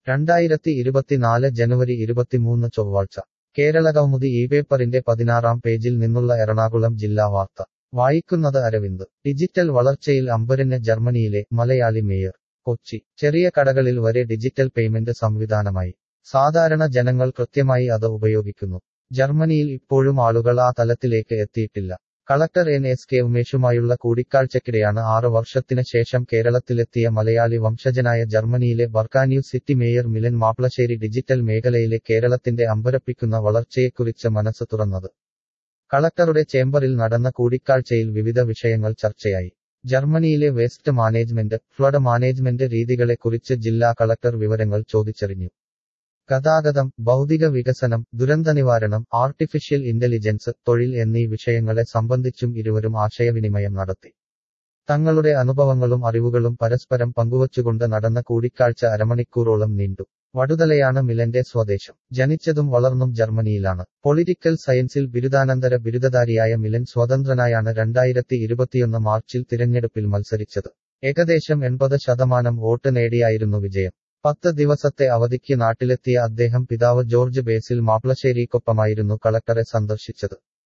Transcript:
രണ്ടായിരത്തി ഇരുപത്തിനാല് ജനുവരി ഇരുപത്തിമൂന്ന് ചൊവ്വാഴ്ച കേരളകൗമുദി ഈ പേപ്പറിന്റെ പതിനാറാം പേജിൽ നിന്നുള്ള എറണാകുളം ജില്ലാ വാർത്ത വായിക്കുന്നത് അരവിന്ദ് ഡിജിറ്റൽ വളർച്ചയിൽ അമ്പരന് ജർമ്മനിയിലെ മലയാളി മേയർ കൊച്ചി ചെറിയ കടകളിൽ വരെ ഡിജിറ്റൽ പേയ്മെന്റ് സംവിധാനമായി സാധാരണ ജനങ്ങൾ കൃത്യമായി അത് ഉപയോഗിക്കുന്നു ജർമ്മനിയിൽ ഇപ്പോഴും ആളുകൾ ആ തലത്തിലേക്ക് എത്തിയിട്ടില്ല കളക്ടർ എൻ എസ് കെ ഉമേഷുമായുള്ള കൂടിക്കാഴ്ചക്കിടെയാണ് ആറ് വർഷത്തിന് ശേഷം കേരളത്തിലെത്തിയ മലയാളി വംശജനായ ജർമ്മനിയിലെ ബർക്കാന്യൂ city mayor Milan Maplassery digital മേഖലയിലെ കേരളത്തിന്റെ അമ്പരപ്പിക്കുന്ന വളർച്ചയെക്കുറിച്ച് മനസ്സ് തുറന്നത് കളക്ടറുടെ ചേംബറിൽ നടന്ന കൂടിക്കാഴ്ചയിൽ വിവിധ വിഷയങ്ങൾ ചർച്ചയായി ജർമ്മനിയിലെ വേസ്റ്റ് മാനേജ്മെന്റ് ഫ്ലഡ് മാനേജ്മെന്റ് രീതികളെക്കുറിച്ച് ജില്ലാ കളക്ടർ വിവരങ്ങൾ ചോദിച്ചറിഞ്ഞു ഗതാഗതം ഭൗതിക വികസനം ദുരന്തനിവാരണം ആർട്ടിഫിഷ്യൽ ഇന്റലിജൻസ് തൊഴിൽ എന്നീ വിഷയങ്ങളെ സംബന്ധിച്ചും ഇരുവരും ആശയവിനിമയം നടത്തി തങ്ങളുടെ അനുഭവങ്ങളും അറിവുകളും പരസ്പരം പങ്കുവച്ചുകൊണ്ട് നടന്ന കൂടിക്കാഴ്ച അരമണിക്കൂറോളം നീണ്ടു വടുതലയാണ് മിലന്റെ സ്വദേശം ജനിച്ചതും വളർന്നും ജർമ്മനിയിലാണ് പൊളിറ്റിക്കൽ സയൻസിൽ ബിരുദാനന്തര ബിരുദധാരിയായ മിലൻ സ്വതന്ത്രനായാണ് രണ്ടായിരത്തി ഇരുപത്തിയൊന്ന് മാർച്ചിൽ തിരഞ്ഞെടുപ്പിൽ മത്സരിച്ചത് ഏകദേശം എൺപത് ശതമാനം വോട്ട് നേടിയായിരുന്നു വിജയം പത്ത് ദിവസത്തെ അവധിക്ക് നാട്ടിലെത്തിയ അദ്ദേഹം പിതാവ് ജോർജ് ബേസിൽ മാപ്ലശ്ശേരിക്കൊപ്പമായിരുന്നു കളക്ടറെ സന്ദർശിച്ചത്